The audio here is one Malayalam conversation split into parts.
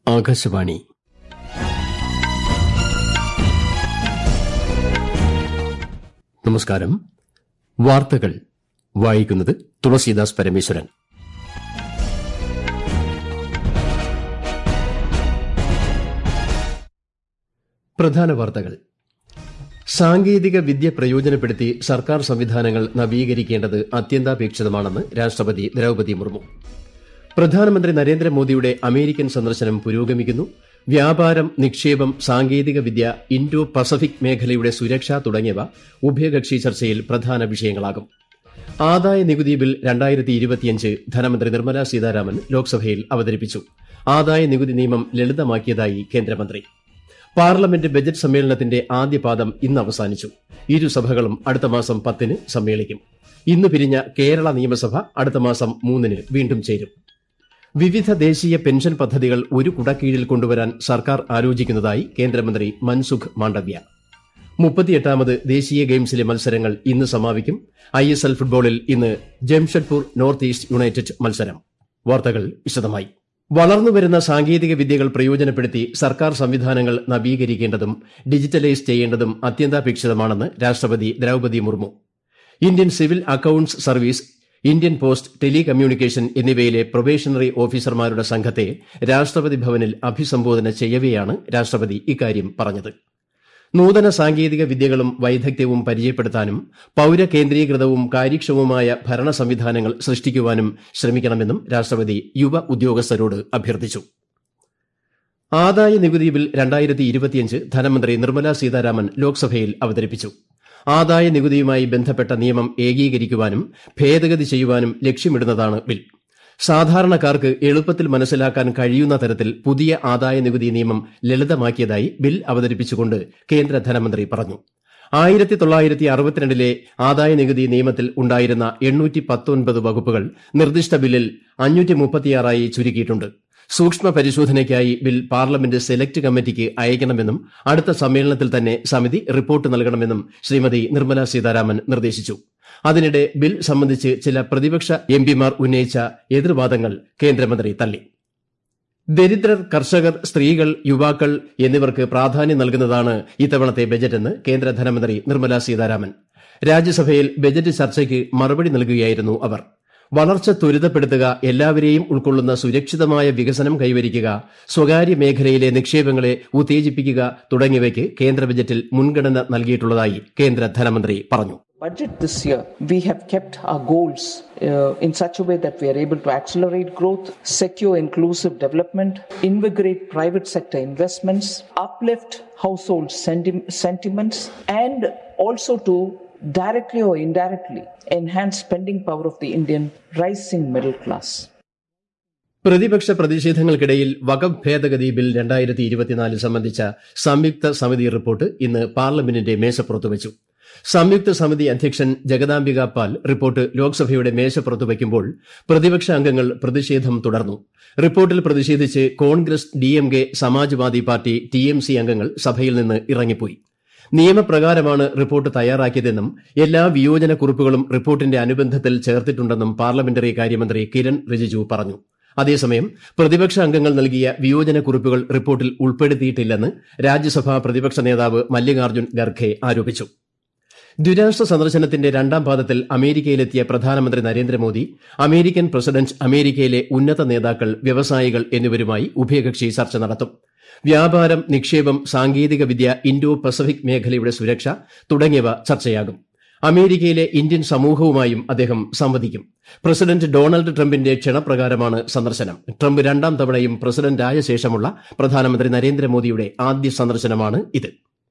ആകാശവാണി നമസ്കാരം വാർത്തകൾ വായിക്കുന്നത് തുളസീദാസ് പരമേശ്വരൻ പ്രധാന വാർത്തകൾ സാങ്കേതിക വിദ്യ പ്രയോജനപ്പെടുത്തി സർക്കാർ സംവിധാനങ്ങൾ നവീകരിക്കേണ്ടത് അത്യന്താപേക്ഷിതമാണെന്ന് രാഷ്ട്രപതി ദ്രൌപതി മുർമു പ്രധാനമന്ത്രി നരേന്ദ്രമോദിയുടെ അമേരിക്കൻ സന്ദർശനം പുരോഗമിക്കുന്നു വ്യാപാരം നിക്ഷേപം സാങ്കേതിക വിദ്യ ഇൻഡോ പസഫിക് മേഖലയുടെ സുരക്ഷ തുടങ്ങിയവ ഉഭയകക്ഷി ചർച്ചയിൽ പ്രധാന വിഷയങ്ങളാകും ആദായ നികുതി ബിൽ രണ്ടായിരത്തി ഇരുപത്തിയഞ്ച് ധനമന്ത്രി നിർമ്മല സീതാരാമൻ ലോക്സഭയിൽ അവതരിപ്പിച്ചു ആദായ നികുതി നിയമം ലളിതമാക്കിയതായി കേന്ദ്രമന്ത്രി പാർലമെന്റ് ബജറ്റ് സമ്മേളനത്തിന്റെ ആദ്യപാദം ഇന്ന് അവസാനിച്ചു ഇരുസഭകളും അടുത്ത മാസം പത്തിന് സമ്മേളിക്കും ഇന്ന് പിരിഞ്ഞ കേരള നിയമസഭ അടുത്ത മാസം മൂന്നിന് വീണ്ടും ചേരും വിവിധ ദേശീയ പെൻഷൻ പദ്ധതികൾ ഒരു കുടക്കീഴിൽ കൊണ്ടുവരാൻ സർക്കാർ ആലോചിക്കുന്നതായി കേന്ദ്രമന്ത്രി മൻസുഖ് മാണ്ഡവ്യ മുപ്പത്തിയെട്ടാമത് ദേശീയ ഗെയിംസിലെ മത്സരങ്ങൾ ഇന്ന് സമാപിക്കും ഐ എസ് എൽ ഫുട്ബോളിൽ ഇന്ന് ജംഷഡ്പൂർ നോർത്ത് ഈസ്റ്റ് യുണൈറ്റഡ് മത്സരം വാർത്തകൾ വിശദമായി വളർന്നുവരുന്ന സാങ്കേതിക വിദ്യകൾ പ്രയോജനപ്പെടുത്തി സർക്കാർ സംവിധാനങ്ങൾ നവീകരിക്കേണ്ടതും ഡിജിറ്റലൈസ് ചെയ്യേണ്ടതും അത്യന്താപേക്ഷിതമാണെന്ന് രാഷ്ട്രപതി Droupadi Murmu Indian civil accounts service Indian post telecommunication എന്നിവയിലെ പ്രൊബേഷണറി ഓഫീസർമാരുടെ സംഘത്തെ രാഷ്ട്രപതി ഭവനിൽ അഭിസംബോധന ചെയ്യവെയാണ് രാഷ്ട്രപതി ഇക്കാര്യം പറഞ്ഞത് നൂതന സാങ്കേതിക വിദ്യകളും വൈദഗ്ധ്യവും പരിചയപ്പെടുത്താനും പൌരകേന്ദ്രീകൃതവും കാര്യക്ഷമവുമായ ഭരണ സംവിധാനങ്ങൾ സൃഷ്ടിക്കുവാനും ശ്രമിക്കണമെന്നും രാഷ്ട്രപതി യുവ ഉദ്യോഗസ്ഥരോട് അഭ്യർത്ഥിച്ചു ആദായ നികുതി ബിൽ രണ്ടായിരത്തി ഇരുപത്തിയഞ്ച് ധനമന്ത്രി നിർമ്മല സീതാരാമൻ ലോക്സഭയിൽ അവതരിപ്പിച്ചു ആദായ നികുതിയുമായി ബന്ധപ്പെട്ട നിയമം ഏകീകരിക്കുവാനും ഭേദഗതി ചെയ്യുവാനും ലക്ഷ്യമിടുന്നതാണ് ബിൽ സാധാരണക്കാർക്ക് എളുപ്പത്തിൽ മനസ്സിലാക്കാൻ കഴിയുന്ന തരത്തിൽ പുതിയ ആദായ നികുതി നിയമം ലളിതമാക്കിയതായി ബിൽ അവതരിപ്പിച്ചുകൊണ്ട് കേന്ദ്ര ധനമന്ത്രി പറഞ്ഞു ആയിരത്തി തൊള്ളായിരത്തി അറുപത്തിരണ്ടിലെ ആദായ നികുതി നിയമത്തിൽ ഉണ്ടായിരുന്ന എണ്ണൂറ്റി പത്തൊൻപത് വകുപ്പുകൾ നിർദ്ദിഷ്ട ബില്ലിൽ അഞ്ഞൂറ്റി മുപ്പത്തിയാറായി ചുരുക്കിയിട്ടുണ്ട് സൂക്ഷ്മ പരിശോധനയ്ക്കായി ബിൽ പാർലമെന്റ് സെലക്ട് കമ്മിറ്റിക്ക് അയക്കണമെന്നും അടുത്ത സമ്മേളനത്തിൽ തന്നെ സമിതി റിപ്പോർട്ട് നൽകണമെന്നും ശ്രീമതി നിർമ്മല സീതാരാമൻ നിർദ്ദേശിച്ചു അതിനിടെ ബിൽ സംബന്ധിച്ച് ചില പ്രതിപക്ഷ എംപിമാർ ഉന്നയിച്ച എതിർവാദങ്ങൾ കേന്ദ്രമന്ത്രി തള്ളി ദരിദ്രർ കർഷകർ സ്ത്രീകൾ യുവാക്കൾ എന്നിവർക്ക് പ്രാധാന്യം നൽകുന്നതാണ് ഇത്തവണത്തെ ബജറ്റെന്ന് കേന്ദ്ര ധനമന്ത്രി നിർമ്മല സീതാരാമൻ രാജ്യസഭയിൽ ബജറ്റ് ചർച്ചയ്ക്ക് മറുപടി നൽകുകയായിരുന്നു അവർ വളർച്ച ത്വരിതപ്പെടുത്തുക എല്ലാവരെയും ഉൾക്കൊള്ളുന്ന സുരക്ഷിതമായ വികസനം കൈവരിക്കുക സ്വകാര്യ മേഖലയിലെ നിക്ഷേപങ്ങളെ ഉത്തേജിപ്പിക്കുക തുടങ്ങിയവയ്ക്ക് കേന്ദ്ര ബജറ്റിൽ മുൻഗണന നൽകിയിട്ടുള്ളതായി കേന്ദ്ര ധനമന്ത്രി പറഞ്ഞു budget this year, we have kept our goals uh, in such a way that we are able to accelerate growth, secure inclusive development, invigorate private sector investments, uplift household senti- sentiments, and also to directly or indirectly enhance spending power of the Indian rising middle class. പ്രതിപക്ഷ പ്രതിഷേധങ്ങൾക്കിടയിൽ വഖഫ് ഭേദഗതി ബിൽ രണ്ടായിരത്തി ഇരുപത്തിനാല് സംബന്ധിച്ച സംയുക്ത സമിതി റിപ്പോർട്ട് ഇന്ന് പാർലമെന്റിന്റെ മേശപ്പുറത്ത് വച്ചു സംയുക്ത സമിതി അധ്യക്ഷൻ ജഗദാംബിക പാൽ റിപ്പോർട്ട് ലോക്സഭയുടെ മേശപ്പുറത്ത് വയ്ക്കുമ്പോൾ പ്രതിപക്ഷ അംഗങ്ങൾ പ്രതിഷേധം തുടർന്നു റിപ്പോർട്ടിൽ പ്രതിഷേധിച്ച് കോൺഗ്രസ് ഡിഎംകെ സമാജ്വാദി പാർട്ടി ടിഎംസി അംഗങ്ങൾ സഭയിൽ നിന്ന് ഇറങ്ങിപ്പോയി നിയമപ്രകാരമാണ് റിപ്പോർട്ട് തയ്യാറാക്കിയതെന്നും എല്ലാ വിയോജന കുറിപ്പുകളും റിപ്പോർട്ടിന്റെ അനുബന്ധത്തിൽ ചേർത്തിട്ടുണ്ടെന്നും പാർലമെന്ററി കാര്യമന്ത്രി കിരൺ റിജിജു പറഞ്ഞു അതേസമയം പ്രതിപക്ഷ അംഗങ്ങൾ നൽകിയ വിയോജന കുറിപ്പുകൾ റിപ്പോർട്ടിൽ ഉൾപ്പെടുത്തിയിട്ടില്ലെന്ന് രാജ്യസഭാ പ്രതിപക്ഷ നേതാവ് മല്ലികാർജ്ജുൻ ഖർഖെ ആരോപിച്ചു ദ്വിരാഷ്ട്ര സന്ദർശനത്തിന്റെ രണ്ടാം പാദത്തിൽ അമേരിക്കയിലെത്തിയ പ്രധാനമന്ത്രി നരേന്ദ്രമോദി അമേരിക്കൻ പ്രസിഡന്റ് അമേരിക്കയിലെ ഉന്നത നേതാക്കൾ വ്യവസായികൾ എന്നിവരുമായി ഉഭയകക്ഷി ചർച്ച നടത്തും വ്യാപാരം നിക്ഷേപം സാങ്കേതിക വിദ്യ ഇൻഡോ പസഫിക് മേഖലയുടെ സുരക്ഷ തുടങ്ങിയവ ചർച്ചയാകും അമേരിക്കയിലെ ഇന്ത്യൻ സമൂഹവുമായും അദ്ദേഹം സംവദിക്കും പ്രസിഡന്റ് ഡൊണാൾഡ് ട്രംപിന്റെ ക്ഷണപ്രകാരമാണ് സന്ദർശനം ട്രംപ് രണ്ടാം തവണയും പ്രസിഡന്റായ ശേഷമുള്ള പ്രധാനമന്ത്രി നരേന്ദ്രമോദിയുടെ ആദ്യ സന്ദർശനമാണ് ഇത്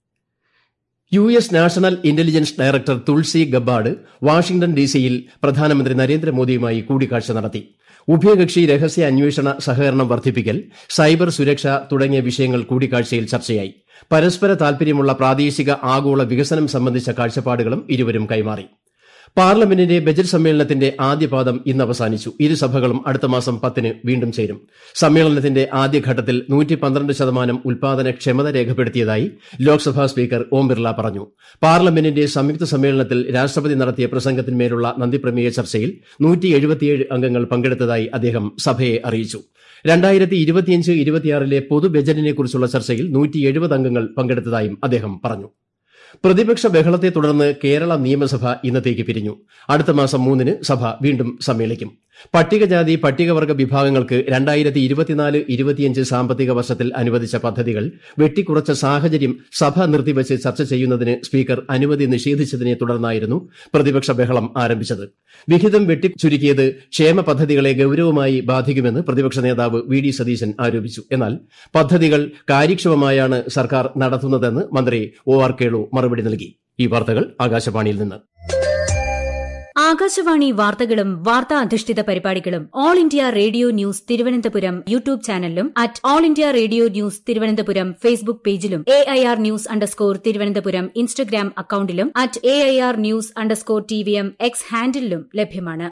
U S national intelligence director Tulsi Gabbard Washington ഡിസിയിൽ പ്രധാനമന്ത്രി നരേന്ദ്രമോദിയുമായി കൂടിക്കാഴ്ച നടത്തി ഉഭയകക്ഷി രഹസ്യ അന്വേഷണ സഹകരണം വർദ്ധിപ്പിക്കൽ സൈബർ സുരക്ഷ തുടങ്ങിയ വിഷയങ്ങൾ കൂടിക്കാഴ്ചയിൽ ചർച്ചയായി പരസ്പര താൽപര്യമുള്ള പ്രാദേശിക ആഗോള വികസനം സംബന്ധിച്ച കാഴ്ചപ്പാടുകളും ഇരുവരും കൈമാറി പാർലമെന്റിന്റെ ബജറ്റ് സമ്മേളനത്തിന്റെ ആദ്യപാദം ഇന്ന് അവസാനിച്ചു ഇരുസഭകളും അടുത്ത മാസം പത്തിന് വീണ്ടും ചേരും സമ്മേളനത്തിന്റെ ആദ്യഘട്ടത്തിൽ ശതമാനം ഉൽപാദന ക്ഷമത രേഖപ്പെടുത്തിയതായി ലോക്സഭാ സ്പീക്കർ ഓം ബിർള പറഞ്ഞു പാർലമെന്റിന്റെ സംയുക്ത സമ്മേളനത്തിൽ രാഷ്ട്രപതി നടത്തിയ പ്രസംഗത്തിന്മേലുള്ള നന്ദിപ്രമേയ ചർച്ചയിൽ അംഗങ്ങൾ പങ്കെടുത്തതായി അദ്ദേഹം സഭയെ അറിയിച്ചു രണ്ടായിരത്തി ഇരുപത്തിയഞ്ച് ഇരുപത്തിയാറിലെ പൊതുബജറ്റിനെക്കുറിച്ചുള്ള ചർച്ചയിൽ നൂറ്റി എഴുപത് അംഗങ്ങൾ പങ്കെടുത്തതായും അദ്ദേഹം പറഞ്ഞു പ്രതിപക്ഷ ബഹളത്തെ തുടർന്ന് കേരള നിയമസഭ ഇന്നത്തേക്ക് പിരിഞ്ഞു അടുത്ത മാസം മൂന്നിന് സഭ വീണ്ടും സമ്മേളിക്കും പട്ടികജാതി പട്ടികവർഗ വിഭാഗങ്ങൾക്ക് രണ്ടായിരത്തി ഇരുപത്തിനാല് ഇരുപത്തിയഞ്ച് സാമ്പത്തിക വർഷത്തിൽ അനുവദിച്ച പദ്ധതികൾ വെട്ടിക്കുറച്ച സാഹചര്യം സഭ നിർത്തിവച്ച് ചർച്ച ചെയ്യുന്നതിന് സ്പീക്കർ അനുമതി നിഷേധിച്ചതിനെ തുടർന്നായിരുന്നു പ്രതിപക്ഷ ബഹളം ആരംഭിച്ചത് വിഹിതം വെട്ടിച്ചുരുക്കിയത് ക്ഷേമ പദ്ധതികളെ ഗൌരവമായി ബാധിക്കുമെന്ന് പ്രതിപക്ഷ നേതാവ് വി ഡി സതീശൻ ആരോപിച്ചു എന്നാൽ പദ്ധതികൾ കാര്യക്ഷമമായാണ് സർക്കാർ നടത്തുന്നതെന്ന് മന്ത്രി ഒ ആർ കേളു മറുപടി നൽകി ഈ വാർത്തകൾ ആകാശവാണിയിൽ നിന്ന് ആകാശവാണി വാർത്തകളും വാർത്താ അധിഷ്ഠിത പരിപാടികളും all India radio news Thiruvananthapuram YouTube ചാനലിലും at all India radio news Thiruvananthapuram Facebook പേജിലും A I R news underscore Thiruvananthapuram Instagram അക്കൌണ്ടിലും at A I R news underscore T V M X ഹാൻഡിലും ലഭ്യമാണ്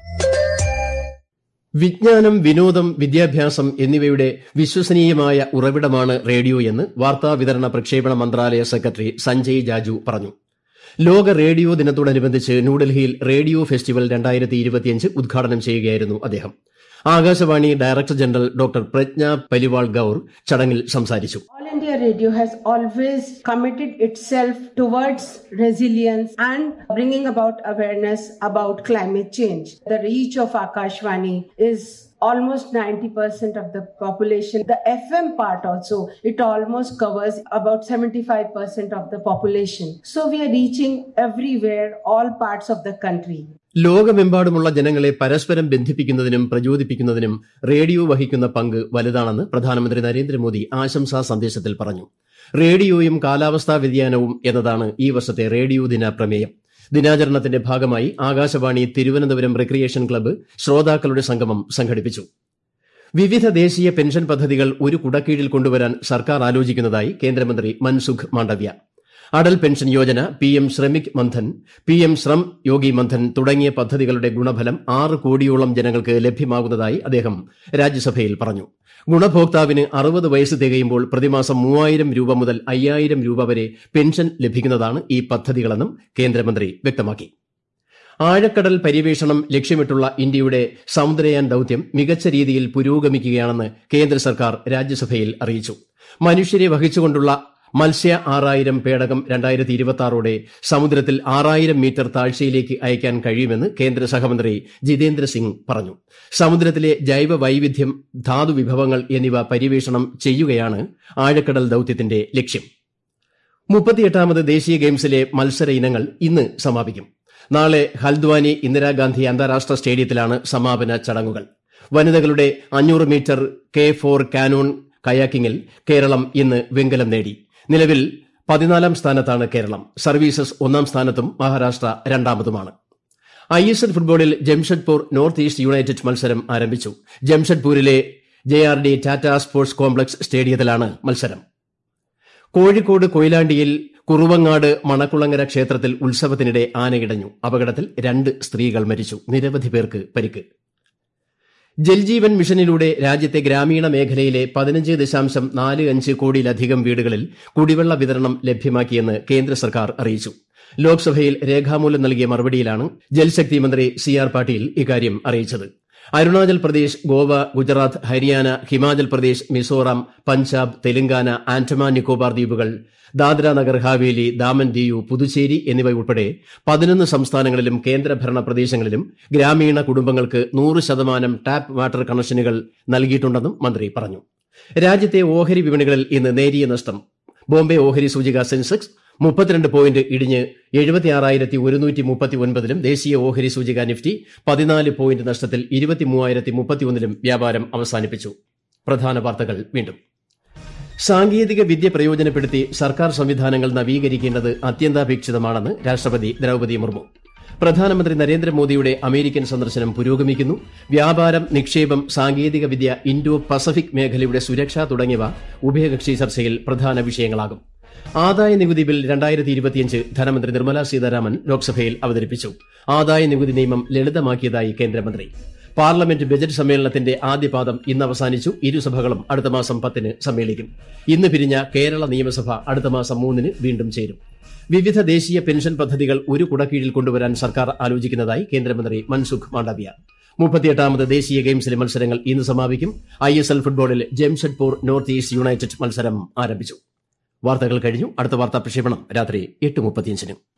വിജ്ഞാനം വിനോദം വിദ്യാഭ്യാസം എന്നിവയുടെ വിശ്വസനീയമായ ഉറവിടമാണ് റേഡിയോ എന്ന് വാർത്താ വിതരണ പ്രക്ഷേപണ മന്ത്രാലയ സെക്രട്ടറി സഞ്ജയ് ജാജു പറഞ്ഞു ലോക റേഡിയോ ദിനത്തോടനുബന്ധിച്ച് ന്യൂഡൽഹിയിൽ റേഡിയോ ഫെസ്റ്റിവൽ രണ്ടായിരത്തി ഇരുപത്തിയഞ്ച് ഉദ്ഘാടനം ചെയ്യുകയായിരുന്നു അദ്ദേഹം Akashvani director general doctor Pragya Paliwal Gaur ചടങ്ങിൽ സംസാരിച്ചു All India Radio has always committed itself towards resilience and bringing about awareness about climate change. The reach of Akashvani is almost 90% of the population. The FM part also, it almost covers about 75% of the population. So we are reaching everywhere, all parts of the country. ലോകമെമ്പാടുമുള്ള ജനങ്ങളെ പരസ്പരം ബന്ധിപ്പിക്കുന്നതിനും പ്രചോദിപ്പിക്കുന്നതിനും റേഡിയോ വഹിക്കുന്ന പങ്ക് വലുതാണെന്ന് പ്രധാനമന്ത്രി നരേന്ദ്രമോദി ആശംസാ സന്ദേശത്തിൽ പറഞ്ഞു റേഡിയോയും കാലാവസ്ഥാ വ്യതിയാനവും എന്നതാണ് ഈ വർഷത്തെ റേഡിയോ ദിന പ്രമേയം ദിനാചരണത്തിന്റെ ഭാഗമായി ആകാശവാണി തിരുവനന്തപുരം റിക്രിയേഷൻ ക്ലബ്ബ് ശ്രോതാക്കളുടെ സംഗമം സംഘടിപ്പിച്ചു വിവിധ ദേശീയ പെൻഷൻ പദ്ധതികൾ ഒരു കുടക്കീഴിൽ കൊണ്ടുവരാൻ സർക്കാർ ആലോചിക്കുന്നതായി കേന്ദ്രമന്ത്രി Mansukh Mandaviya Atal pension Yojana P M Shramik Mandhan P M Shram Yogi Mandhan തുടങ്ങിയ പദ്ധതികളുടെ ഗുണഫലം ആറ് കോടിയോളം ജനങ്ങൾക്ക് ലഭ്യമാകുന്നതായി അദ്ദേഹം രാജ്യസഭയിൽ പറഞ്ഞു ഗുണഭോക്താവിന് അറുപത് വയസ്സ് തികയുമ്പോൾ പ്രതിമാസം മൂവായിരം രൂപ മുതൽ അയ്യായിരം രൂപ വരെ പെൻഷൻ ലഭിക്കുന്നതാണ് ഈ പദ്ധതികളെന്നും കേന്ദ്രമന്ത്രി വ്യക്തമാക്കി ആഴക്കടൽ പര്യവേഷണം ലക്ഷ്യമിട്ടുള്ള ഇന്ത്യയുടെ സമുദ്രയാൻ ദൌത്യം മികച്ച രീതിയിൽ പുരോഗമിക്കുകയാണെന്ന് കേന്ദ്ര സർക്കാർ രാജ്യസഭയിൽ അറിയിച്ചു മനുഷ്യരെ വഹിച്ചുകൊണ്ടുള്ള മത്സ്യ ആറായിരം പേടകം രണ്ടായിരത്തി ഇരുപത്തിയാറോടെ സമുദ്രത്തിൽ ആറായിരം മീറ്റർ താഴ്ചയിലേക്ക് അയക്കാൻ കഴിയുമെന്ന് കേന്ദ്ര സഹമന്ത്രി ജിതേന്ദ്ര സിംഗ് പറഞ്ഞു സമുദ്രത്തിലെ ജൈവ വൈവിധ്യം ധാതു വിഭവങ്ങൾ എന്നിവ പര്യവേഷണം ചെയ്യുകയാണ് ആഴക്കടൽ ദൌത്യത്തിന്റെ ലക്ഷ്യം മുപ്പത്തിയെട്ടാമത് ദേശീയ ഗെയിംസിലെ മത്സര ഇനങ്ങൾ ഇന്ന് സമാപിക്കും നാളെ ഹൽദ്വാനി ഇന്ദിരാഗാന്ധി അന്താരാഷ്ട്ര സ്റ്റേഡിയത്തിലാണ് സമാപന ചടങ്ങുകൾ വനിതകളുടെ അഞ്ഞൂറ് മീറ്റർ കെ ഫോർ കാനൂൺ കയാക്കിങ്ങിൽ കേരളം ഇന്ന് വെങ്കലം നേടി നിലവിൽ പതിനാലാം സ്ഥാനത്താണ് കേരളം സർവീസസ് ഒന്നാം സ്ഥാനത്തും മഹാരാഷ്ട്ര രണ്ടാമതുമാണ് ഐ എസ് എൽ ഫുട്ബോളിൽ ജംഷഡ്പൂർ നോർത്ത് ഈസ്റ്റ് യുണൈറ്റഡ് മത്സരം ആരംഭിച്ചു ജംഷഡ്പൂരിലെ J R D Tata sports complex സ്റ്റേഡിയത്തിലാണ് മത്സരം കോഴിക്കോട് കൊയിലാണ്ടിയിൽ കുറുവങ്ങാട് മണക്കുളങ്ങര ക്ഷേത്രത്തിൽ ഉത്സവത്തിനിടെ ആനയിടഞ്ഞു അപകടത്തിൽ രണ്ട് സ്ത്രീകൾ മരിച്ചു നിരവധി പേർക്ക് പരിക്ക് ജൽജീവൻ മിഷനിലൂടെ രാജ്യത്തെ ഗ്രാമീണ മേഖലയിലെ പതിനഞ്ച് ദശാംശം നാല് അഞ്ച് കോടിയിലധികം വീടുകളിൽ കുടിവെള്ള വിതരണം ലഭ്യമാക്കിയെന്ന് കേന്ദ്ര സർക്കാർ അറിയിച്ചു ലോക്സഭയിൽ രേഖാമൂലം നൽകിയ മറുപടിയിലാണ് ജൽശക്തി മന്ത്രി സി ആർ പാട്ടീൽ ഇക്കാര്യം അറിയിച്ചത് അരുണാചൽ പ്രദേശ് ഗോവ ഗുജറാത്ത് ഹരിയാന ഹിമാചൽ പ്രദേശ് മിസോറാം പഞ്ചാബ് തെലങ്കാന ആൻഡമാൻ നിക്കോബാർ ദ്വീപുകൾ ദാദ്ര നഗർ ഹാവേലി ദാമൻ ദിയു പുതുച്ചേരി എന്നിവയുൾപ്പെടെ പതിനൊന്ന് സംസ്ഥാനങ്ങളിലും കേന്ദ്രഭരണ പ്രദേശങ്ങളിലും ഗ്രാമീണ കുടുംബങ്ങൾക്ക് നൂറ് ശതമാനം ടാപ്പ് വാട്ടർ കണക്ഷനുകൾ നൽകിയിട്ടുണ്ടെന്നും മന്ത്രി പറഞ്ഞു രാജ്യത്തെ ഓഹരി വിപണികളിൽ ഇന്ന് നേരിയ നഷ്ടം ബോംബെ ഓഹരി സൂചിക സെൻസെക്സ് മുപ്പത്തിരണ്ട് പോയിന്റ് ഇടിഞ്ഞ് എഴുപത്തിയാറായിരത്തി ഒരുന്നൂറ്റി മുപ്പത്തി ഒൻപതിലും ദേശീയ ഓഹരി സൂചിക നിഫ്റ്റി പതിനാല് പോയിന്റ് നഷ്ടത്തിൽ ഇരുപത്തിമൂവായിരത്തി മുപ്പത്തിയൊന്നിലും വ്യാപാരം അവസാനിപ്പിച്ചു പ്രധാന വാർത്തകൾ വീണ്ടും സാങ്കേതിക വിദ്യ പ്രയോജനപ്പെടുത്തി സർക്കാർ സംവിധാനങ്ങൾ നവീകരിക്കേണ്ടത് അത്യന്താപേക്ഷിതമാണെന്ന് രാഷ്ട്രപതി ദ്രൌപതി മുർമു പ്രധാനമന്ത്രി നരേന്ദ്രമോദിയുടെ അമേരിക്കൻ സന്ദർശനം പുരോഗമിക്കുന്നു വ്യാപാരം നിക്ഷേപം സാങ്കേതിക വിദ്യ ഇൻഡോ പസഫിക് മേഖലയുടെ സുരക്ഷ തുടങ്ങിയവ ഉഭയകക്ഷി ചർച്ചയിൽ പ്രധാന വിഷയങ്ങളാകും ആദായ നികുതി ബിൽ രണ്ടായിരത്തി ഇരുപത്തിയഞ്ച് ധനമന്ത്രി നിർമ്മല സീതാരാമൻ ലോക്സഭയിൽ അവതരിപ്പിച്ചു ആദായ നികുതി നിയമം ലളിതമാക്കിയതായി കേന്ദ്രമന്ത്രി പാർലമെന്റ് ബജറ്റ് സമ്മേളനത്തിന്റെ ആദ്യപാദം ഇന്ന് അവസാനിച്ചു ഇരുസഭകളും അടുത്ത മാസം പത്തിന് സമ്മേളിക്കും ഇന്ന് പിരിഞ്ഞ കേരള നിയമസഭ അടുത്ത മാസം മൂന്നിന് വീണ്ടും ചേരും വിവിധ ദേശീയ പെൻഷൻ പദ്ധതികൾ ഒരു കുടക്കീഴിൽ കൊണ്ടുവരാൻ സർക്കാർ ആലോചിക്കുന്നതായി കേന്ദ്രമന്ത്രി മൻസുഖ് മാണ്ഡവ്യ മുപ്പത്തിയെട്ടാമത് ദേശീയ ഗെയിംസിലെ മത്സരങ്ങൾ ഇന്ന് സമാപിക്കും ഐ എസ് എൽ ഫുട്ബോളിൽ ജംഷഡ്പൂർ നോർത്ത് ഈസ്റ്റ് യുണൈറ്റഡ് മത്സരം ആരംഭിച്ചു വാർത്തകൾ കഴിഞ്ഞു അടുത്ത വാർത്താ പ്രക്ഷേപണം രാത്രി എട്ട് മുപ്പത്തിയഞ്ചിനും